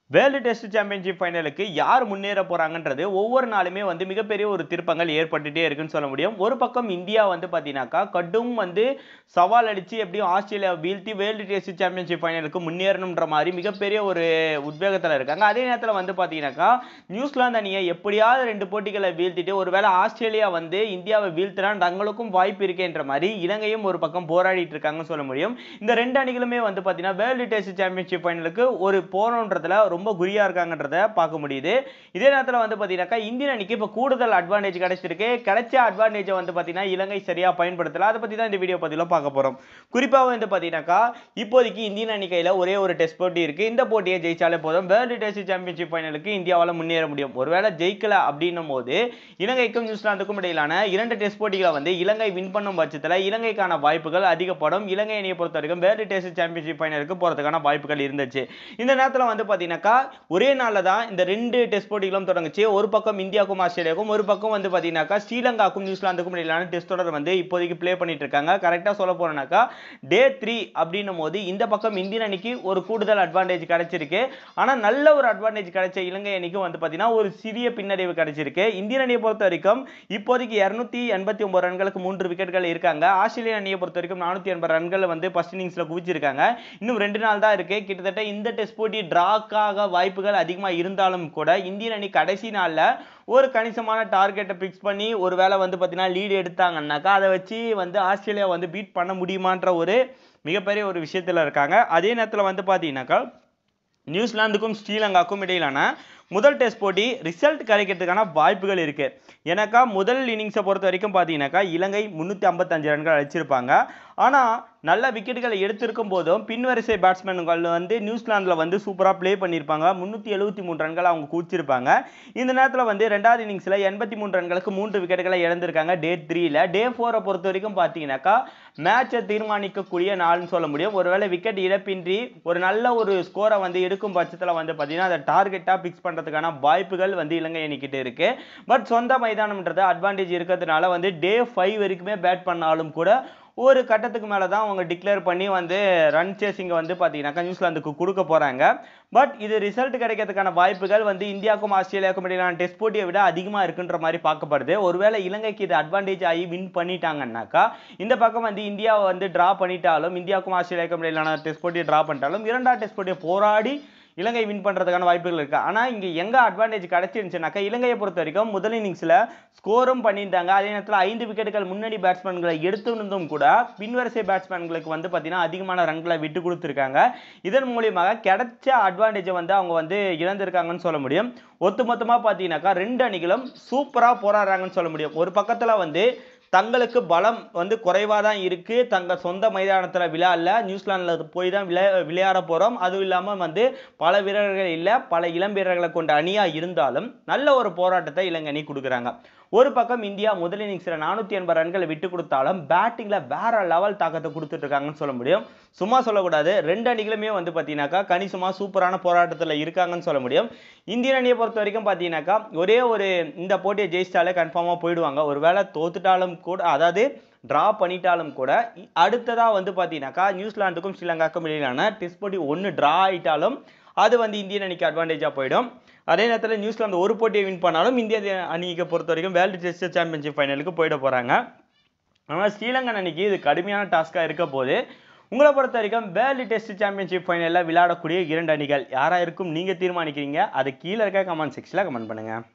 world test championship ஃபைனலுக்கு யார் முன்னேற போறாங்கன்றது ஒவ்வொரு நாளுமே வந்து மிகப்பெரிய ஒரு திருப்பங்கள் ஏற்பட்டுட்டே இருக்குன்னு சொல்ல முடியும் ஒரு பக்கம் இந்தியா வந்து பார்த்தீங்கன்னாக்கா கடும் வந்து சவால் அடிச்சு எப்படியும் ஆஸ்திரேலியா வீழ்த்தி வேர்ல்டு டெஸ்ட் சாம்பியன்ஷிப் ஃபைனலுக்கு முன்னேறணுன்ற மாதிரி மிகப்பெரிய ஒரு உத்வேகத்தில் இருக்காங்க அதே நேரத்தில் வந்து பார்த்தீங்கன்னாக்கா நியூசிலாந்து அணியை எப்படியாவது ரெண்டு போட்டிகளை வீழ்த்திட்டு ஒருவேளை ஆஸ்திரேலியா வந்து இந்தியாவை வீழ்த்தினா தங்களுக்கும் வாய்ப்பு இருக்கேன்ற மாதிரி இலங்கையும் ஒரு பக்கம் போராடிட்டு இருக்காங்கன்னு சொல்ல முடியும் இந்த ரெண்டு அணிகளுமே வந்து பார்த்தீங்கன்னா வேர்ல்டு டெஸ்ட் சாம்பியன்ஷிப் ஃபைனலுக்கு ஒரு போனோன்றதுல ரொம்ப குறியா இருக்காங்கன்றத பார்க்க முடியுது இதே நேரத்தில் வந்து பார்த்தீங்கன்னாக்கா இந்தியன் அணிக்கு இப்போ கூடுதல் அட்வான்டேஜ் கிடைச்சிருக்கு கிடைச்ச அட்வான்டேஜை வந்து பார்த்தீங்கன்னா இலங்கை சரியா பயன்படுத்தல அதை பற்றி தான் இந்த வீடியோ பதிவில் பார்க்க போகிறோம் குறிப்பாக வந்து பார்த்தீங்கன்னாக்கா இப்போதைக்கு இந்தியன் அணி கையில் ஒரே ஒரு டெஸ்ட் போட்டி இருக்கு இந்த போட்டியை ஜெயிச்சாலே போதும் வேர்ல்டு டெஸ்ட் சாம்பியன்ஷிப் ஃபைனலுக்கு இந்தியாவால் முன்னேற முடியும் ஒருவேளை ஜெயிக்கல அப்படின்னும் போது இலங்கைக்கும் நியூசிலாந்துக்கும் இடையிலான இரண்டு டெஸ்ட் போட்டிகளை வந்து இலங்கை வின் பண்ணும் பட்சத்தில் இலங்கைக்கான வாய்ப்புகள் அதிகப்படும் இலங்கை அணியை பொறுத்த வரைக்கும் வேர்ல்டு டெஸ்ட் சாம்பியன்ஷிப் ஃபைனலுக்கு போகிறதுக்கான வாய்ப்புகள் இருந்துச்சு இந்த நேரத்தில் வந்து பார்த்தீங்கன்னாக்கா ஒரே நாளில் தான் இந்த ரெண்டு டெஸ்ட் போட்டிகளும் தொடங்குச்சு ஒரு பக்கம் இந்தியாவுக்கும் ஆஸ்திரேலியாவுக்கும் ஒரு பக்கம் வந்து பார்த்தீங்கன்னாக்கா ஸ்ரீலங்காக்கும் நியூசிலாந்துக்கும் இடையிலான டெஸ்ட் தொடர் வந்து இப்போதைக்கு ப்ளே பண்ணிட்டு இருக்காங்க கரெக்டாக சொல்ல போறேனாக்கா டே த்ரீ அப்படின்னும் போது இந்த பக்கம் இந்தியன் அணிக்கு ஒரு கூடுதல் அட்வான்டேஜ் கிடைச்சிருக்கு ஆனால் நல்ல ஒரு அட்வான்டேஜ் கிடைச்ச இலங்கை அணிக்கு வந்து பார்த்தீங்கன்னா ஒரு சிறிய பின்னடைவு கிடைச்சிருக்கு இந்தியன் அணியை பொறுத்த வரைக்கும் இப்போதைக்கு இரநூத்தி எண்பத்தி ஒன்பது ரன்களுக்கு மூன்று விக்கெட்கள் இருக்காங்க ஆஸ்திரேலிய அணியை பொறுத்த வரைக்கும் நானூற்றி எண்பது ரன்கள் வந்து ஃபர்ஸ்ட் இன்னிங்ஸில் குவிச்சிருக்காங்க இன்னும் ரெண்டு நாள் தான் இருக்கு கிட்டத்தட்ட இந்த டெஸ்ட் போட்டி டிராக்காக வாய்ப்புகள் அதிகமாக இருந்தாலும் கூட இந்தியன் அணி கடைசி நாளில் ஒரு கணிசமான டார்கெட்டை ஃபிக்ஸ் பண்ணி ஒரு வேளை வந்து பார்த்தீங்கன்னா லீடு எடுத்தாங்கன்னாக்கா அதை வச்சு வந்து ஆஸ்திரேலியா வந்து பீட் பண்ண முடியுமான்ற ஒரு மிகப்பெரிய ஒரு விஷயத்தில் இருக்காங்க அதே நேரத்தில் வந்து பார்த்தீங்கன்னாக்கா நியூசிலாந்துக்கும் ஸ்ரீலங்காக்கும் இடையிலான முதல் டெஸ்ட் போட்டி ரிசல்ட் கிடைக்கிறதுக்கான வாய்ப்புகள் இருக்கு ஏன்னாக்கா முதல் இன்னிங்ஸை பொறுத்த வரைக்கும் பார்த்தீங்கன்னாக்கா இலங்கை முந்நூற்றி ஐம்பத்தஞ்சு ரன்கள் அடிச்சிருப்பாங்க ஆனால் நல்ல விக்கெட்டுகளை எடுத்திருக்கும் போதும் பின்வரிசை பேட்ஸ்மேன்கள் வந்து நியூசிலாந்தில் வந்து சூப்பராக ப்ளே பண்ணியிருப்பாங்க முந்நூற்றி எழுபத்தி மூணு ரன்கள் அவங்க குவிச்சிருப்பாங்க இந்த நேரத்தில் வந்து ரெண்டாவது இன்னிங்ஸில் எண்பத்தி மூணு ரன்களுக்கு மூன்று விக்கெட்டுகளை இழந்திருக்காங்க டே த்ரீல டே ஃபோரை பொறுத்த வரைக்கும் பார்த்தீங்கன்னாக்கா மேட்சை தீர்மானிக்கக்கூடிய நாள்னு சொல்ல முடியும் ஒருவேளை விக்கெட் இழப்பின்றி ஒரு நல்ல ஒரு ஸ்கோரை வந்து எடுக்கும் பட்சத்தில் வந்து பார்த்தீங்கன்னா அதை டார்கெட்டாக ஃபிக்ஸ் பண்ணுறதுக்கான வாய்ப்புகள் வந்து இலங்கை அணிக்கிட்ட இருக்கு பட் சொந்த மைதானம்ன்றது அட்வான்டேஜ் இருக்கிறதுனால வந்து டே ஃபைவ் வரைக்குமே பேட் பண்ணாலும் கூட ஒரு கட்டத்துக்கு மேலே தான் அவங்க டிக்ளேர் பண்ணி வந்து ரன் சேசிங்கை வந்து பார்த்தீங்கன்னாக்கா நியூசிலாந்துக்கு கொடுக்க போகிறாங்க பட் இது ரிசல்ட் கிடைக்கிறதுக்கான வாய்ப்புகள் வந்து இந்தியாவுக்கும் ஆஸ்திரேலியாவுக்கும் இடையிலான டெஸ்ட் போட்டியை விட அதிகமாக இருக்குன்ற மாதிரி பார்க்கப்படுது ஒருவேளை இலங்கைக்கு இது அட்வான்டேஜ் ஆகி வின் பண்ணிட்டாங்கன்னாக்கா இந்த பக்கம் வந்து இந்தியாவை வந்து ட்ரா பண்ணிட்டாலும் இந்தியாவுக்கும் ஆஸ்திரேலியாவுக்கும் இடையிலான டெஸ்ட் போட்டியை ட்ரா பண்ணிட்டாலும் இரண்டாவது டெஸ்ட் போட்டியை போராடி இலங்கை வின் பண்ணுறதுக்கான வாய்ப்புகள் இருக்குது ஆனால் இங்கே எங்கே அட்வான்டேஜ் கிடச்சிருந்துச்சுனாக்கா இலங்கையை பொறுத்த வரைக்கும் முதல் இன்னிங்ஸில் ஸ்கோரும் பண்ணியிருந்தாங்க அதே நேரத்தில் ஐந்து விக்கெட்டுகள் முன்னணி பேட்ஸ்மேன்களை எடுத்திருந்தும் கூட பின்வரிசை பேட்ஸ்மேன்களுக்கு வந்து பார்த்தீங்கன்னா அதிகமான ரன்களை விட்டு கொடுத்துருக்காங்க இதன் மூலியமாக கிடைச்ச அட்வான்டேஜை வந்து அவங்க வந்து இழந்திருக்காங்கன்னு சொல்ல முடியும் ஒட்டுமொத்தமாக பார்த்தீங்கன்னாக்கா ரெண்டு அணிகளும் சூப்பராக போராடுறாங்கன்னு சொல்ல முடியும் ஒரு பக்கத்தில் வந்து தங்களுக்கு பலம் வந்து குறைவாக தான் இருக்குது தங்கள் சொந்த மைதானத்தில் விளையாடல நியூசிலாந்தில் போய் தான் விளையா விளையாட போகிறோம் அதுவும் இல்லாமல் வந்து பல வீரர்கள் இல்லை பல இளம் வீரர்களை கொண்ட அணியாக இருந்தாலும் நல்ல ஒரு போராட்டத்தை இலங்கை அணி கொடுக்குறாங்க ஒரு பக்கம் இந்தியா முதல் இன்னிங்ஸில் நானூற்றி எண்பது ரன்களை விட்டு கொடுத்தாலும் பேட்டிங்கில் வேற லெவல் தாக்கத்தை கொடுத்துட்டு இருக்காங்கன்னு சொல்ல முடியும் சும்மா சொல்லக்கூடாது ரெண்டு அணிகளுமே வந்து பார்த்தீங்கன்னாக்கா கணிசமாக சூப்பரான போராட்டத்தில் இருக்காங்கன்னு சொல்ல முடியும் இந்தியன் அணியை பொறுத்த வரைக்கும் பார்த்தீங்கன்னாக்கா ஒரே ஒரு இந்த போட்டியை ஜெயிச்சிட்டாலே கன்ஃபார்மாக போயிடுவாங்க ஒருவேளை தோத்துட்டாலும் கூட அதாவது ட்ரா பண்ணிட்டாலும் கூட அடுத்ததாக வந்து பார்த்தீங்கன்னாக்கா நியூசிலாந்துக்கும் ஸ்ரீலங்காக்கும் இடையிலான டெஸ்ட் போட்டி ஒன்று ட்ரா ஆயிட்டாலும் அது வந்து இந்தியன் அணிக்கு அட்வான்டேஜாக போயிடும் அதே நேரத்தில் நியூசிலாந்து ஒரு போட்டியை வின் பண்ணாலும் இந்திய அணிக்கு பொறுத்த வரைக்கும் வேர்ல்டு டெஸ்ட் சாம்பியன்ஷிப் ஃபைனலுக்கு போயிட போகிறாங்க ஆனால் ஸ்ரீலங்கன் அணிக்கு இது கடுமையான டாஸ்க்காக இருக்க போது உங்களை பொறுத்த வரைக்கும் வேர்ல்டு டெஸ்ட் சாம்பியன்ஷிப் ஃபைனலில் விளையாடக்கூடிய இரண்டு அணிகள் யாராக இருக்கும் நீங்கள் தீர்மானிக்கிறீங்க அது கீழே இருக்க கமெண்ட் செக்ஷனில் கமெண்ட் பண்ணுங்கள்